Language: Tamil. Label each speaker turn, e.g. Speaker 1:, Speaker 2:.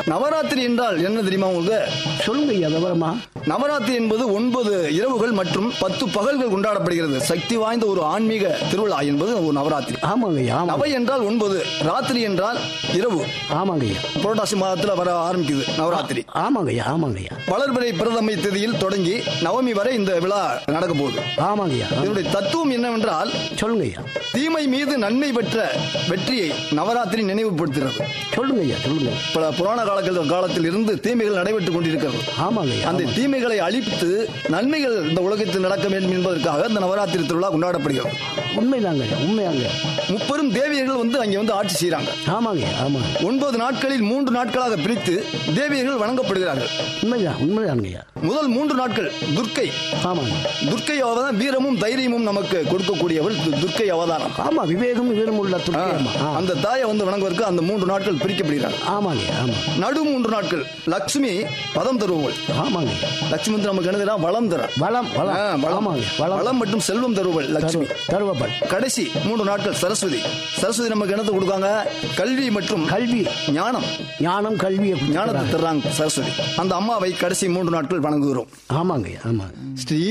Speaker 1: நவராத்திரி என்றால் என்ன தெரியுமா உங்களுக்கு
Speaker 2: சொல்லுங்க ஐயா விவரமா
Speaker 1: நவராத்திரி என்பது ஒன்பது இரவுகள் மற்றும் பத்து பகல்கள் கொண்டாடப்படுகிறது சக்தி வாய்ந்த ஒரு ஆன்மீக திருவிழா என்பது ஒரு நவராத்திரி
Speaker 2: ஆமாங்க ஐயா ஆமா
Speaker 1: நவை என்றால் ஒன்பது ராத்திரி என்றால் இரவு
Speaker 2: ஆமாங்க ஐயா
Speaker 1: புரட்டாசி மாதத்துல வர ஆரம்பிக்குது நவராத்திரி
Speaker 2: ஆமாங்க ஐயா ஆமாங்க ஐயா
Speaker 1: வளர்பிறை பிரதமை தேதியில் தொடங்கி நவமி வரை இந்த விழா நடக்க போகுது
Speaker 2: ஆமாங்க ஐயா
Speaker 1: இதனுடைய தத்துவம் என்னவென்றால்
Speaker 2: சொல்லுங்க ஐயா
Speaker 1: தீமை மீது நன்மை பெற்ற வெற்றியை நவராத்திரி நினைவுபடுத்துகிறது
Speaker 2: சொல்லுங்க ஐயா சொல்லுங்க
Speaker 1: பல புராண காலத்தில் காலத்தில் இருந்து தீமைகள் நடைபெற்றுக் கொண்டிருக்கிறது
Speaker 2: ஆமாங்க ஐயா
Speaker 1: அந்த தீமைகளை அழித்து நன்மைகள் இந்த உலகத்தில் நடக்க வேண்டும் என்பதற்காக இந்த நவராத்திரி திருவிழா கொண்டாடப்படுகிறது
Speaker 2: உண்மைதாங்க ஐயா உண்மையாங்க
Speaker 1: முப்பெரும் தேவியர்கள் வந்து அங்கே வந்து ஆட்சி செய்கிறாங்க
Speaker 2: ஆமாங்க ஐயா ஆமாங்க
Speaker 1: ஒன்பது நாட்களில் மூன்று நாட்களாக பிரித்து தேவியர்கள் வணங்கப்படுகிறார்கள்
Speaker 2: உண்மைதான் உண்மைதானுங்க ஐயா
Speaker 1: முதல் மூன்று நாட்கள் துர்க்கை
Speaker 2: ஆமாங்க
Speaker 1: துர்க்கை அவதாரம் வீரமும் தைரியமும் நமக்கு கொடுக்கக்கூடியவள் து- துர்க்கை அவதாரம்
Speaker 2: ஆமா விவேகம் விவரம் உள்ள
Speaker 1: ஆ,
Speaker 2: துர்க்கையம்மா ஆ.
Speaker 1: அந்த தாயை வந்து வணங்குவதற்கு அந்த மூன்று நாட்கள் பிரிக்கப்படுகிறார்கள்
Speaker 2: ஆமாங்க ஐயா, ஆமா
Speaker 1: நடு மூன்று நாட்கள் லட்சுமி பதம் தருபவள்
Speaker 2: ஆமாங்க ஐயா.
Speaker 1: லட்சுமி வந்து நமக்கு என்ன தெரியுமா? வளம் தர
Speaker 2: வளம் வளம்
Speaker 1: ஆ, வளம்
Speaker 2: ஆமாங்க வளம்
Speaker 1: வளம் மற்றும் செல்வம் தருபவள் லட்சுமி
Speaker 2: தருவப்பல்
Speaker 1: கடைசி மூன்று நாட்கள் சரஸ்வதி சரஸ்வதி நமக்கு என்னத்தை கொடுக்காங்க கல்வி மற்றும்
Speaker 2: கல்வி
Speaker 1: ஞானம்
Speaker 2: ஞானம் கல்வியை
Speaker 1: ஞானத்தை
Speaker 2: கொடுத்துக்கிறாங்க.
Speaker 1: தர்றாங்க சரஸ்வதி அந்த அம்மாவை கடைசி மூன்று நாட்கள் வணங்குகிறோம்
Speaker 2: ஆமாங்க ஐயா, ஆமாங்க
Speaker 1: ஸ்ரீ